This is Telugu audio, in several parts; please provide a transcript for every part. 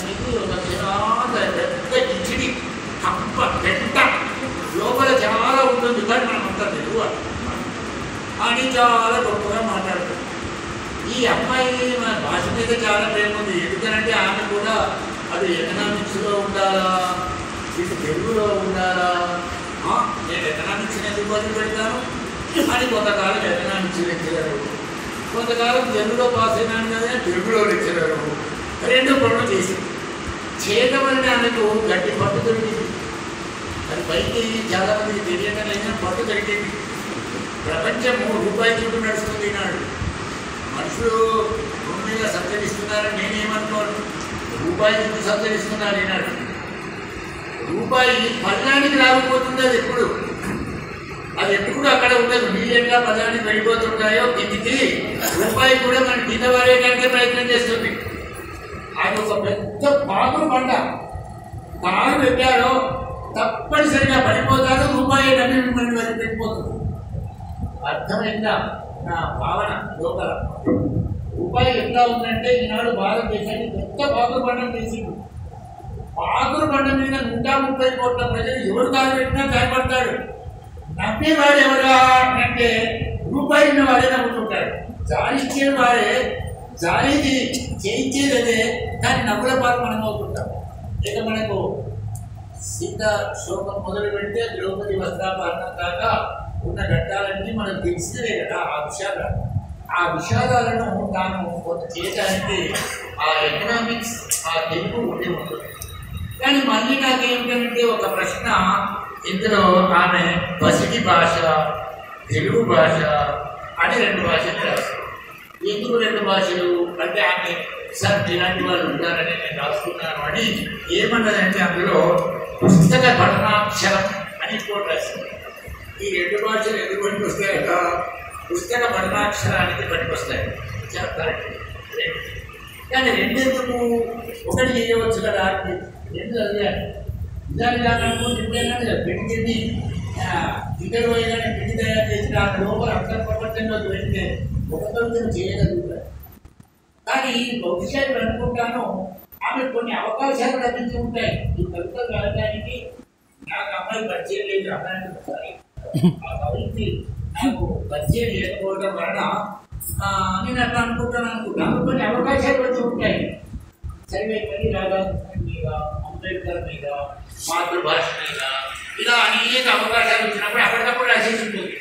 ఉదాహరణకి ఒక చిన్న పెద్ద కిచిడి కంప పెద్ద లోపల చాలా ఉంటుంది కానీ మనం అంతా తెలుగు అని చాలా గొప్పగా మాట్లాడుతుంది ఈ అమ్మాయి మన భాష మీద చాలా ప్రేమ ఉంది ఎందుకనంటే ఆమె కూడా అది ఎకనామిక్స్లో ఉండాలా ఇటు తెలుగులో ఉండాలా ఆ, నేను ఎకనామిక్స్ ఎందుకు మొదలు పెడతాను అని కొంతకాలం ఎకనామిక్స్ లెక్చరరు కొంతకాలం తెలుగులో పాస్ అయినాను కదా తెలుగులో లెక్చరరు రెండు పనులు చేసింది చేయడం వలన ఆమెకు గట్టి పట్టు దొరికింది అది పైకి చాలా మందికి తెలియడం లేదని పట్టు దొరికింది ప్రపంచము రూపాయి చుట్టూ నడుస్తుంది ఈనాడు మనుషులు భూమి మీద సంచరిస్తున్నారని నేనేమనుకోను రూపాయి చుట్టూ సంచరిస్తున్నారు ఈనాడు రూపాయి పల్లానికి రాకపోతుంది అది ఎప్పుడు అది ఎప్పుడు అక్కడ ఉండదు నీళ్ళు ఎట్లా పదానికి వెళ్ళిపోతుంటాయో కిందికి రూపాయి కూడా మన కింద పడేయడానికి ప్రయత్నం చేస్తుంది అది ఒక పెద్ద పాములు పంట కాలు పెట్టారో తప్పనిసరిగా పడిపోతారు రూపాయి నమ్మి మిమ్మల్ని వరకు పెట్టిపోతుంది అర్థమైందా నా భావన లోపల రూపాయి ఎట్లా ఉందంటే ఈనాడు భారతదేశానికి పెద్ద బాగురు పండం చేసిండు బాగురు పండ మీద నూట ముప్పై కోట్ల ప్రజలు ఎవరు కాలు పెట్టినా భయపడతాడు నమ్మేవాడు ఎవరా అంటే రూపాయి ఉన్న వాడే నమ్ముతుంటాడు జాలిచ్చే వాడే జాలికి చేయించేది అదే కానీ నవ్వుల పాలు మనం అవుతుంటాం ఇక మనకు సీత శోకం మొదలు పెడితే ద్రౌపది వస్త్రాపహరణ దాకా ఉన్న ఘట్టాలన్నీ మనకు తెలిసినవే కదా ఆ విషాదాలు ఆ విషాదాలను తాను కొంత చేయడానికి ఆ ఎకనామిక్స్ ఆ తెలుగు ఉండి ఉంటుంది కానీ మళ్ళీ నాకేమిటంటే ఒక ప్రశ్న ఇందులో ఆమె పసిడి భాష తెలుగు భాష అని రెండు భాషలు రాస్తారు ఎందుకు రెండు భాషలు అంటే ఆమె సార్ ఇలాంటి వాళ్ళు ఉంటారని నేను రాసుకున్నాను అని ఏమన్నదంటే అందులో పుస్తక పఠనాక్షరం అని కూడా రాసింది ఈ రెండు భాషలు ఎందుకు పనికొస్తాయట పుస్తక పఠనాక్షరానికి పనికొస్తాయి చెప్తారండి రెండు. కానీ రెండెందుకు ఒకటి చేయవచ్చు కదా అని రెండు చదివాను నిజాన్ని కాదనుకుంటే ఇప్పుడైనా పెళ్లి తిండి ఇద్దరు పోయినా పిండి తయారు చేసి ఆ లోపల అక్షర ప్రపంచంలోకి వెళ్తే ఒకరితో చేయగలుగుతారు కానీ బహుశా ఇప్పుడు అనుకుంటాను ఆమె కొన్ని అవకాశాలు లభించి ఉంటాయి ఈ కవితలు రాయడానికి నాకు అమ్మాయి పరిచయం లేదు అమ్మాయి ఒకసారి ఆ కవికి నాకు పరిచయం లేకపోవడం వలన ఆ, నేను అట్లా అనుకుంటాను అనుకుంటాను కొన్ని అవకాశాలు వచ్చి ఉంటాయి సర్వేపల్లి రాధాకృష్ణన్ మీద అంబేద్కర్ మీద మాతృభాష మీద ఇలా అనేక అవకాశాలు వచ్చినప్పుడు అప్పటికప్పుడు రాసేసి ఉంటుంది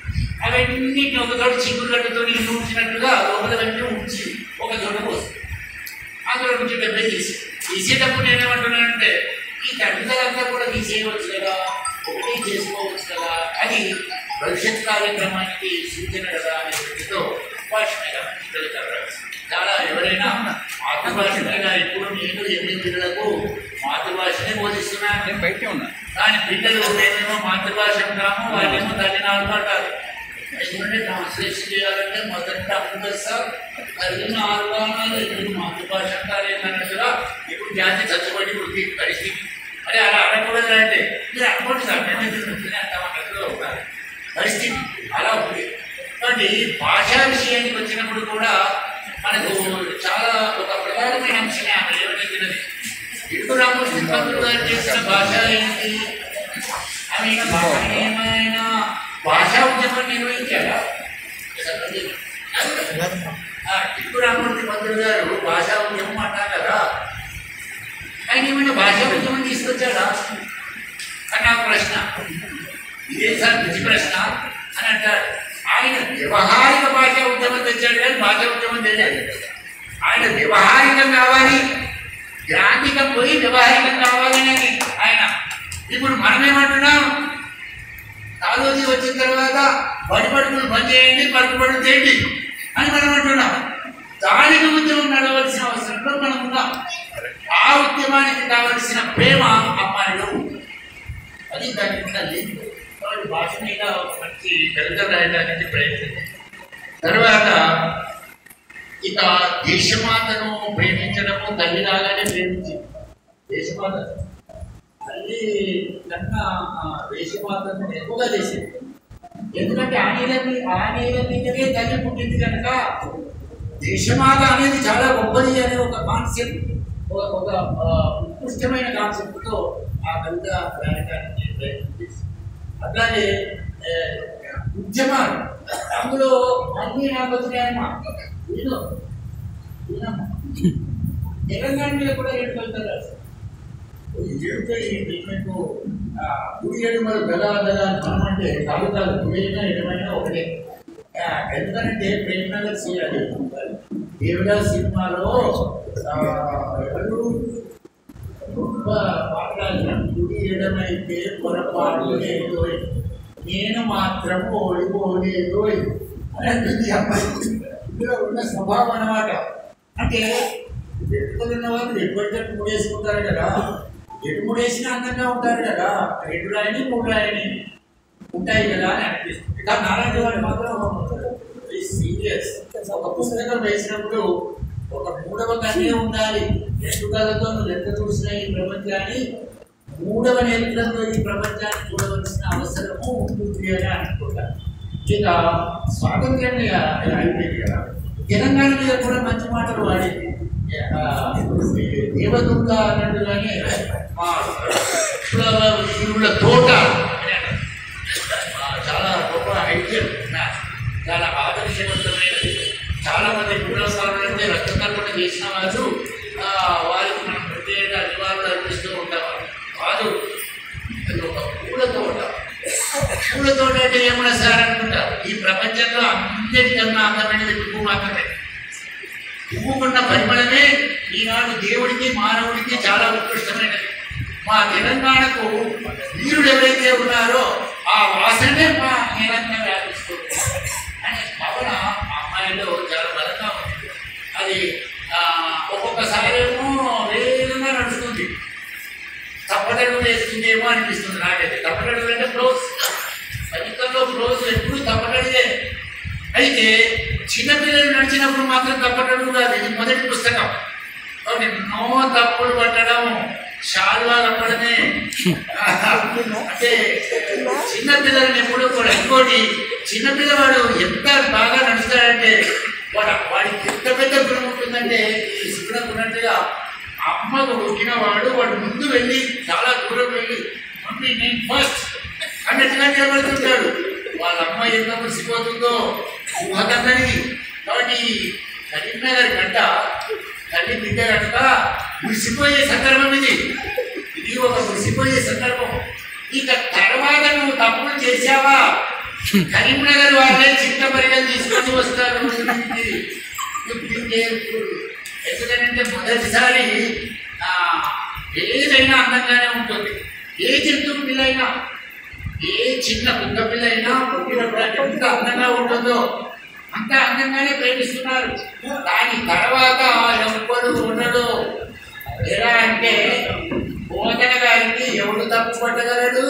అవన్నీ ఒక చోట చిగురుగడ్డతో ఇల్లు ఉంచినట్టుగా లోపల వెంటనే ఉంచి ఒక చోట పోస్తుంది అందులో నుంచి డెబ్బై తీసి తీసేటప్పుడు నేనేమంటున్నానంటే ఈ తల్లిదండ్రులంతా కూడా తీసేయవచ్చు కదా ఒకటి చేసుకోవచ్చు కదా అది భవిష్యత్ కార్యక్రమానికి సూచన కదా అనే దృష్టితో భాష మీద పిల్లలు చాలా ఎవరైనా మాతృభాష మీద ఇప్పుడు నేను ఎనిమిది పిల్లలకు మాతృభాషనే బోధిస్తున్నాను నేను బయటే ఉన్నా కానీ పిల్లలు మేమేమో మాతృభాష అంటాము వాళ్ళేమో తల్లి నాలుగు అంటారు ఎందుకంటే ట్రాన్స్లేషన్ చేయాలంటే మొదట ఉంటుంది సార్ తల్లి నాలుగు అనాలి ఎందుకు మాతృభాష అంటారు ఏంటన్నట్టుగా ఇప్పుడు జాతి చచ్చబడి ఉంది పరిస్థితి అరే అలా అనకూడదు అంటే మీరు అనుకోండి సార్ మేము ఎందుకు అంటామన్నట్టుగా ఉన్నారు పరిస్థితి అలా ఉంది కాబట్టి భాషా విషయానికి వచ్చినప్పుడు కూడా మనకు చాలా ఒక ప్రధానమైన అంశమే ఆమె ఏమనేది ఇటు రామకృష్ణ పంతులు గారు చేసిన భాష ఏంటి ఆమె ఏమైనా భాషా ఉద్యమం నిర్వహించారా ఆ, ఇటు రామకృష్ణ పంతులు గారు భాషా ఉద్యమం అన్నారు కదా ఆయన ఏమైనా భాషా ఉద్యమం తీసుకొచ్చాడా అని నాకు ప్రశ్న ఇదే సార్ మంచి ప్రశ్న అని అంటాడు ఆయన వ్యవహారిక భాషా ఉద్యమం తెచ్చాడు కానీ భాషా ఉద్యమం తెలియదు ఆయన వ్యవహారికం కావాలి గ్రాంధికం పోయి వ్యవహారికం కావాలని ఆయన ఇప్పుడు మనం ఏమంటున్నాం కాలోజీ వచ్చిన తర్వాత బడిపడుకులు బంద్ చేయండి పడుకుబడులు చేయండి అని మనం అంటున్నాం దానికి ఉద్యమం నడవలసిన అవసరంలో మనం ఉన్నాం ఆ ఉద్యమానికి కావలసిన ప్రేమ అమ్మాయిలో ఉంది అది దాని మీద లేదు కాబట్టి భాష మీద ఒక మంచి కవిత రాయడానికి ప్రయత్నం తర్వాత ఇక దేశమాతను ప్రేమించడము తల్లిలాగానే ప్రేమించింది దేశమాత తల్లి కన్నా ఆ దేశమాతను ఎక్కువగా చేసింది ఎందుకంటే ఆ నీళ్ళ మీ- ఆ నీళ్ళ మీదనే తల్లి పుట్టింది కనుక దేశమాత అనేది చాలా గొప్పది అనే ఒక కాన్సెప్ట్ ఒక ఒక ఆ, ఉత్కృష్టమైన కాన్సెప్ట్తో ఆ కవిత రాయడానికి ప్రయత్నం చేసింది అట్లాగే ఏ, ఉద్యమాలు అందులో అన్ని నాకు వచ్చినాయమ్మా విను వినమ్మా తెలంగాణ మీద కూడా రెండు కవితలు రాశారు ఏమిటో ఈ ట్రీట్మెంట్ కుడి ఎడుమలు గదా గదా అని మనం అంటే కాగితాలు కుడినా ఎడమైనా ఒకటే ఆ, ఎందుకంటే ప్రేమనగర్ చేయాలి దేవుడా సినిమాలో ఆ, ఎవరు గొప్ప మాట్లాడిన కుడి ఎడమైతే పొరపాటు లేదు నేను మాత్రం ఓడిపోలేదు అని అంటుంది ఈ అమ్మాయి ఇందులో ఉన్న స్వభావం అన్నమాట అంటే వెంట్రుకలు ఉన్న వాళ్ళు ఎటువంటి ముడేసుకుంటారు కదా ఎటు ముడేసినా అందంగా ఉంటారు కదా రెండు రాయని మూడు రాయని ఉంటాయి కదా అని అనిపిస్తుంది కానీ నారాయణ వాడు మాత్రం వెరీ సీరియస్ ఒక పుస్తకం వేసినప్పుడు ఒక మూడవ కన్నే ఉండాలి రెండు కథలతో నువ్వు ఎంత చూసినా ఈ ప్రపంచాన్ని మూడవ నేత్రంలో ఈ ప్రపంచాన్ని చూడవలసిన అవసరము ఉంటుంది అని అనుకుంటాను ఇక స్వాతంత్ర్యం అయిపోయింది కదా తెలంగాణ మీద కూడా మంచి మాటలు వాడేది ఆ, దేవదుర్గ అన్నట్టుగానే మా విప్లవ వీరుల తోట అని అంటారు. ఆ, చాలా గొప్ప ఐక్యం చాలా ఆదర్శవంతమైనది చాలా మంది విప్లవకారులు అంటే రక్తకల్పన చేసిన వాళ్ళు ఆ, వారికి మనం ప్రత్యేక నివాళులు అర్పిస్తూ ఉంటాం కాదు అది ఒక పూల తోట పూల తోట అంటే ఏమన్నా సార్ అనుకుంటారు ఈ ప్రపంచంలో అన్నిటికన్నా అందమైనది పువ్వు మాత్రమే పువ్వుకున్న పరిమళమే ఈనాడు దేవుడికి మానవుడికి చాలా ఉత్కృష్టమైనది మా తెలంగాణకు వీరుడు ఎవరైతే ఉన్నారో ఆ వాసనే మా నేలంతా వ్యాపిస్తుంది అనే భావన మా అమ్మాయిలో చాలా బలంగా ఉంది అది ఆ, ఒక్కొక్కసారి ఏమో వేగంగా నడుస్తుంది తప్పటడుగు వేస్తుందేమో అనిపిస్తుంది నాకైతే తప్పటడుగు అంటే క్లోజ్ ఫలితంలో క్లోజ్ ఎప్పుడు తప్పటడిగే అయితే చిన్నపిల్లలు నడిచినప్పుడు మాత్రం తప్పటడుగు కాదు ఇది మొదటి పుస్తకం ఒక ఎన్నో తప్పులు పట్టడం షాల్వా కప్పడమే అంటే చిన్నపిల్లలని ఎప్పుడు కూడా ఇంకోటి చిన్నపిల్లవాడు ఎంత బాగా నడుస్తాడంటే వాడు వాడికి ఎంత పెద్ద గుణం ఉంటుందంటే ఈ శిక్షణకు ఉన్నట్టుగా అమ్మకు పుట్టిన వాడు వాడు ముందు వెళ్ళి చాలా దూరం వెళ్ళి మమ్మీ నేను ఫస్ట్ అన్నట్టుగా నిలబడుతుంటాడు వాళ్ళ అమ్మ ఎంత మురిసిపోతుందో ఊహకందని కాబట్టి కరీంనగర్ గంట తల్లి బిడ్డ కనుక మురిసిపోయే సందర్భం ఇది ఇది ఒక మురిసిపోయే సందర్భం ఇక తర్వాత నువ్వు తప్పులు చేశావా కరీంనగర్ వాళ్ళే చిన్న పరిగలు తీసుకొని వస్తారు ఇంటికి. నువ్వు తిరిగే ఎందుకంటే మొదటిసారి ఆ, ఏదైనా అందంగానే ఉంటుంది ఏ జంతువు పిల్లైనా ఏ చిన్న కుక్క పిల్ల అయినా పుట్టినప్పుడు అది ఎంత అందంగా ఉంటుందో అంత అందంగానే ప్రేమిస్తున్నారు దాని తర్వాత ఎవ్వడు ఉండడు ఎలా అంటే బోధన గారికి ఎవడు తప్పు పట్టగలడు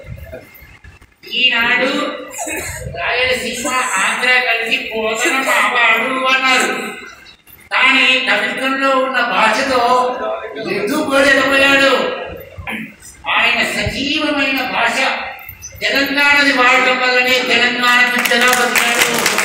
ఈనాడు రాయలసీమ ఆంధ్ర కలిసి బోధన మావాడు అన్నారు కానీ కవిత్వంలో ఉన్న భాషతో ఎదుగుపోలేకపోయాడు ఆయన సజీవమైన భాష తెలంగాణది వాడటం వల్లనే తెలంగాణ బిడ్డగా బతికాడు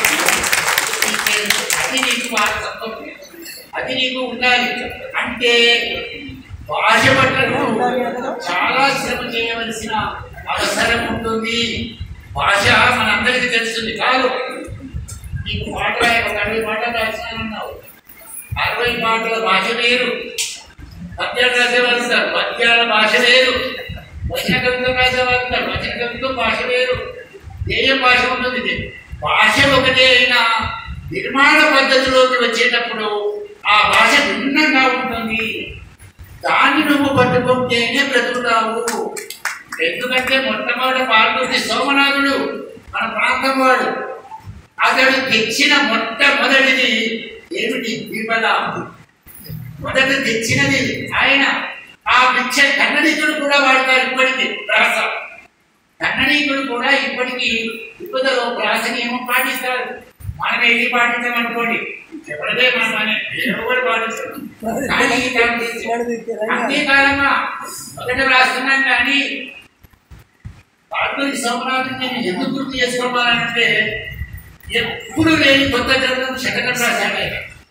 అది నీకు వారసత్వం అది నీకు ఉండాలి అంటే భాష పట్ల నువ్వు చాలా శ్రమ చేయవలసిన అవసరం ఉంటుంది భాష మనందరికీ తెలుస్తుంది కాదు నీకు పాట రాయ ఒక అరవై పాటలు రాసినానన్నావు అరవై పాటల భాష వేరు పద్యాలు రాసేవాళ్ళు ఉంటారు పద్యాల భాష వేరు వచన కవిత్వం రాసేవాళ్ళు ఉంటారు వచన కవిత్వం భాష వేరు ఏ భాష ఉంటుంది ఇది? భాష ఒకటే అయినా నిర్మాణ పద్ధతిలోకి వచ్చేటప్పుడు ఆ భాష భిన్నంగా ఉంటుంది దాన్ని నువ్వు పట్టుకుంటేనే బ్రతుకుతావు ఎందుకంటే మొట్టమొదటి పాల్గొని సోమనాథుడు మన ప్రాంతం వాడు అతడు తెచ్చిన మొట్టమొదటిది ఏమిటి విమల మొదట తెచ్చినది ఆయన ఆ భిక్ష కన్నడికుడు కూడా వాడతారు ఇప్పటికీ ప్రాస కన్నడీకుడు కూడా ఇప్పటికీ విపదలో ప్రాసని ఏమో పాటిస్తారు మనం ఏది పాటించాం అనుకోండి ఎవరిదే మన పని ఎవరు పాటిస్తారు కానీ దాన్ని అంతేకాలంగా మొదట రాస్తున్నాం కానీ పాటలు సోమనాథుని నేను ఎందుకు గుర్తు చేసుకోవాలంటే ఎప్పుడు లేని కొత్త గ్రంథం శతకం రాశాడు ఆయన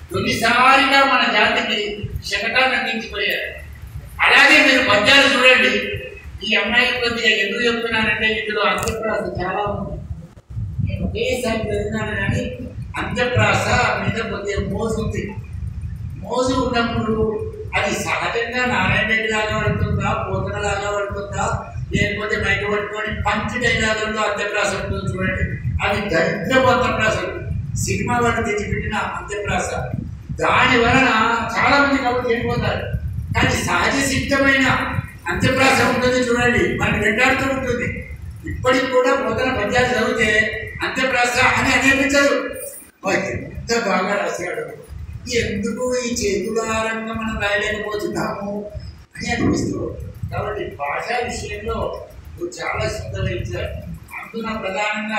తొలిసారిగా మన జాతికి శకటాన్ని అందించిపోయారు అలాగే మీరు పద్యాలు చూడండి ఈ అమ్మాయి కొద్దిగా ఎందుకు చెప్తున్నానంటే ఇందులో అంత్యప్రాస చాలా ఉంది నేను ఒకేసారి చదివినాను కానీ అంత్యప్రాస మీద కొద్దిగా మోజు ఉంది మోజు ఉన్నప్పుడు అది సహజంగా నారాయణ రెడ్డి లాగా పడుతుందా పోతన లాగా పడుతుందా లేకపోతే బయట పట్టుకొని పంచి డైలాగుల్లో అంత్యప్రాస ఉంటుంది చూడండి అవి దరిద్రపు అంత్యప్రాసలు సినిమా వాళ్ళు తెచ్చిపెట్టిన అంత్యప్రాస దాని వలన చాలా మంది కబుర్లు వెళ్ళిపోతారు కానీ సహజ సిద్ధమైన అంత్యప్రాస ఉంటుంది చూడండి మనకి వెంటాడుతూ ఉంటుంది ఇప్పటికి కూడా పోతన పద్యాలు చదివితే అంత్యప్రాస అని అనిపించదు వాడు ఎంత బాగా రాశాడు ఎందుకు ఈ చేతులారంగా మనం రాయలేకపోతున్నాము అని అనిపిస్తూ ఉంటుంది. కాబట్టి భాషా విషయంలో నువ్వు చాలా శ్రద్ధ వహించారు అందున ప్రధానంగా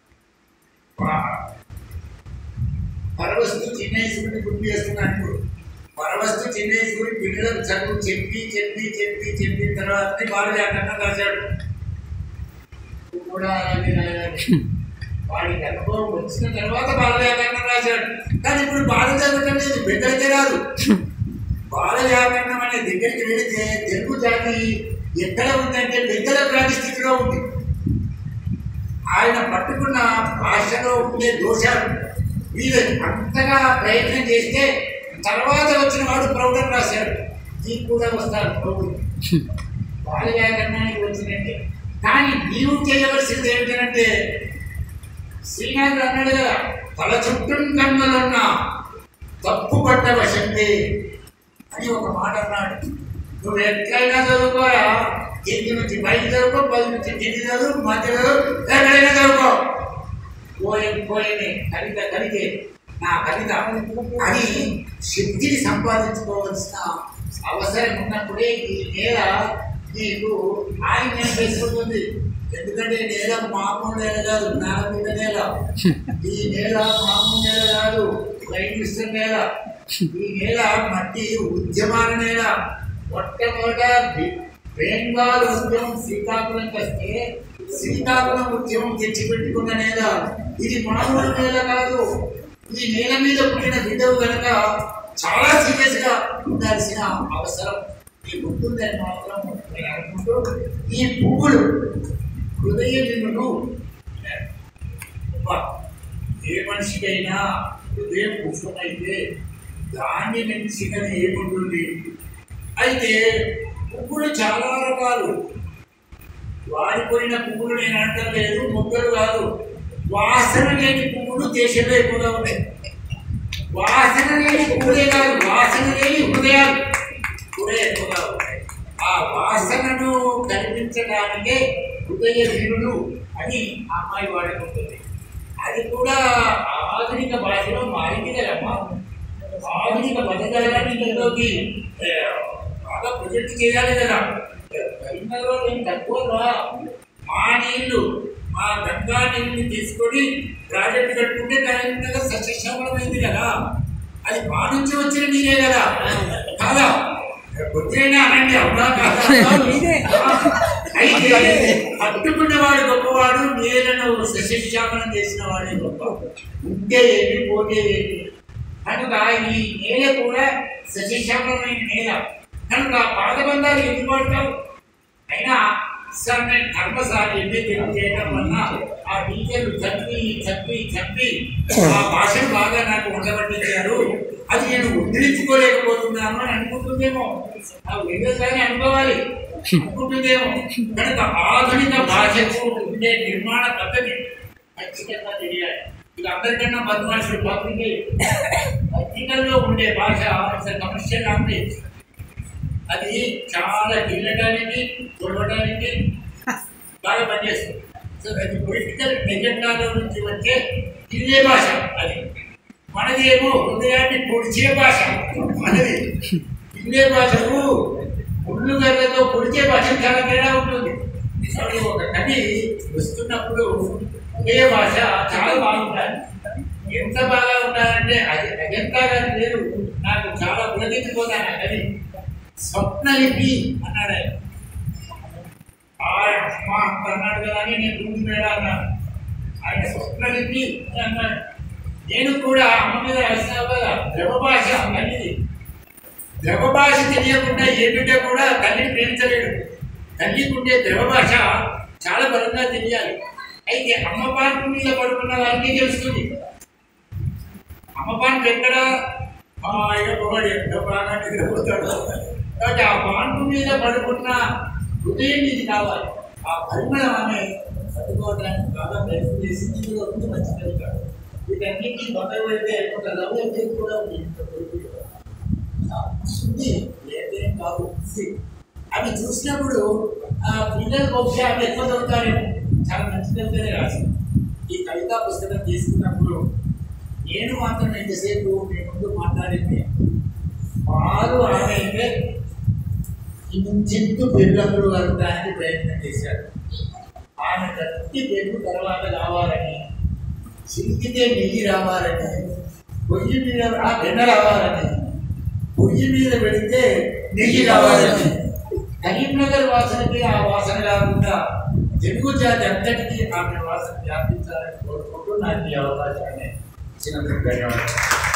పా- పరవస్తు చిన్నేశ్వరుని గుర్తు చేస్తున్నాను ఇప్పుడు పరవస్తు చిన్నేశ్వరుడి పిల్లలకు చదువు చెప్పి చెప్పి చెప్పి చెప్పిన తర్వాత బాగా వ్యాకరణం రాశాడు నువ్వు కూడా అలాగే రాయాలి వాడికి అనుభవం వచ్చిన తర్వాత బాల వ్యాకరణం రాశాడు కానీ ఇప్పుడు బాల చదవటం లేదు బిడ్డలకే రాదు బాల వ్యాకరణం అనే దగ్గరికి వెళితే తెలుగు జాతి ఎక్కడ ఉందంటే బిడ్డల ప్రాణి స్థితిలో ఉంది ఆయన పట్టుకున్న భాషలో ఉండే దోషాలు వీళ్ళు అంతగా ప్రయత్నం చేస్తే తర్వాత వచ్చిన వాడు ప్రౌఢం రాశాడు నీకు కూడా వస్తారు ప్రౌఢులు బాల వ్యాకరణానికి వచ్చినట్టే కానీ నీవు చేయవలసింది ఏమిటంటే శ్రీనాథుడు అన్నాడు కదా తల చుట్టూ కన్నులున్న తప్పు పట్ట వశంతే అని ఒక మాట అన్నాడు నువ్వు ఎట్లయినా చదువుకోరా కింది నుంచి పైకి చదువుకో పది నుంచి కింది చదువు మధ్య చదువు ఎక్కడైనా చదువుకో పోయి పోయిని కవిత కలిగే నా కవిత అని శక్తిని సంపాదించుకోవాల్సిన అవసరం ఉన్నప్పుడే ఈ నేల నీకు ఆయన చేసుకుంటుంది ఎందుకంటే ఈ నేల మామూలు నేల కాదు జ్ఞానపీఠ నేల ఈ నేల మామూలు నేల కాదు ప్రైమ్ మినిస్టర్ నేల ఈ నేల మట్టి ఉద్యమాల నేల మొట్టమొదట బి- బెంగాల్ ఉద్యమం శ్రీకాకుళం వస్తే శ్రీకాకుళం ఉద్యమం తెచ్చిపెట్టుకున్న నేల ఇది మామూలు నేల కాదు ఈ నేల మీద పుట్టిన బిడ్డవు కనుక చాలా సీరియస్ గా ఉండాల్సిన అవసరం ఈ ఉంటుందని మాత్రం నేను అనుకుంటూ ఈ పువ్వులు హృదయ వినులు అబ్బా, ఏ మనిషికైనా హృదయం పుష్పమైతే దాన్ని మించినది ఏముంటుంది అయితే పువ్వులు చాలా రకాలు వాడిపోయిన పువ్వులు నేను అనటం లేదు మొగ్గలు కాదు వాసన లేని పువ్వులు దేశంలో ఎక్కువగా ఉన్నాయి వాసన లేని పువ్వులే కాదు వాసన లేని హృదయాలు కూడా ఎక్కువగా ఉన్నాయి ఆ వాసనను కల్పించడానికే హృదయ వీరులు అని ఆ అమ్మాయి వాడుకుంటుంది అది కూడా ఆధునిక భాషలో మారింది కదమ్మా ఆధునిక పదజాలాన్ని ఇందులోకి ఏ, బాగా ప్రొజెక్ట్ చేయాలి కదా కరీంనగర్లో ఏం తక్కువ రా మా నీళ్లు మా గంగా నీళ్ళని తీసుకొని ప్రాజెక్టు కట్టుకుంటే కరీంనగర్ సస్యశ్యామలమైంది కదా అది మా నుంచి వచ్చిన నీరే కదా కాదా కొద్దిగా అనండి అవునా కాదా అయితే పట్టుకున్నవాడు గొప్పవాడు నేలను సస్యశ్యామలం చేసిన వాడే గొప్ప ఉంటే ఏమి పోతే ఏమి కనుక ఈ నేల కూడా సస్యశ్యామలమైన నేల కనుక పాదబంధాలు ఎందుకు వాడతావు అయినా సార్ నేను ధర్మసారి ఎంఏ తెలుగు చేయడం వల్ల ఆ టీచర్లు చప్పి చప్పి చప్పి ఆ భాషను బాగా నాకు ఉండబట్టించారు అది నేను ఉద్ధరించుకోలేకపోతున్నాను అని అనుకుంటుందేమో ఆ వివేకాన్ని అనుకోవాలి అనుకుంటుందేమో కనుక ఆధునిక భాషకు ఉండే నిర్మాణ పద్ధతి ఖచ్చితంగా తెలియాలి ఇది అందరికన్నా బద్మాషులు పత్రిక పత్రికల్లో ఉండే భాష కమర్షియల్ లాంగ్వేజ్ అది చాలా గిల్లడానికి చూడడానికి బాగా పనిచేస్తుంది సో అది పొలిటికల్ ఎజెండాలో నుంచి వచ్చే గిల్లే భాష అది మనది ఏమో హృదయాన్ని పొడిచే భాష మనది గిల్లే భాషకు ముళ్ళు గర్రతో పొడిచే భాష చాలా తేడా ఉంటుంది కాబట్టి ఒక కవి వస్తున్నప్పుడు ఒకే భాష చాలా బాగుంటుంది ఎంత బాగా ఉండాలంటే అది అజంతా గారి పేరు నాకు చాలా పులకించిపోతాను ఆ కవి స్వప్నలిపి అన్నాడు ఆయన ఆయన అమ్మ అంత అన్నాడు కదా అని నేను ముందు మేడ అన్నాను ఆయన స్వప్నలిపి అని అన్నాడు నేను కూడా అమ్మ మీద రాసిన ద్రవ భాష అనేది ద్రవ భాష తెలియకుండా ఏ బిడ్డ కూడా తల్లిని ప్రేమించలేడు తల్లికి ఉండే ద్రవ భాష చాలా బలంగా తెలియాలి అయితే అమ్మ పార్కు మీద పడుకున్న వారికి తెలుస్తుంది అమ్మ పార్కు ఎక్కడ హాయిగా పొగడి ఎంత బాగా నిద్రపోతాడు కాబట్టి ఆ పాన్పు మీద పడుకున్న హృదయం ఇది కావాలి ఆ పరిమళం ఆమె పట్టుకోవడానికి బాగా ప్రయత్నం చేసి ఇందులో ఉంది మంచి కలుగుతాడు వీటన్నిటికీ మొదలు పెడితే ఒక లవ్ ఎఫెక్ట్ కూడా ఉంది ఉంది లేదేం కాదు ఉంది. అవి చూసినప్పుడు ఆ పిల్లలు బహుశా అవి ఎక్కువ చదువుతారేమో చాలా మంచి కవితనే రాసింది ఈ కవితా పుస్తకం తీసుకున్నప్పుడు నేను మాత్రం ఎంతసేపు మీ ముందు మాట్లాడింది వారు ఆమె అయితే ఇంచెంతు పెళ్ళప్పుడు వరకడానికి ప్రయత్నం చేశారు ఆమె గట్టి పెరుగు తర్వాత రావాలని చిలికితే నెయ్యి రావాలని పొయ్యి మీద ఆ వెన్న రావాలని పొయ్యి మీద పెడితే నెయ్యి రావాలని కరీంనగర్ వాసనకి ఆ వాసన రాకుండా తెలుగు జాతి అంతటికీ ఆమె వాసన వ్యాపించాలని కోరుకుంటూ నాకు ఈ అవకాశాన్ని ఇచ్చినందుకు ధన్యవాదాలు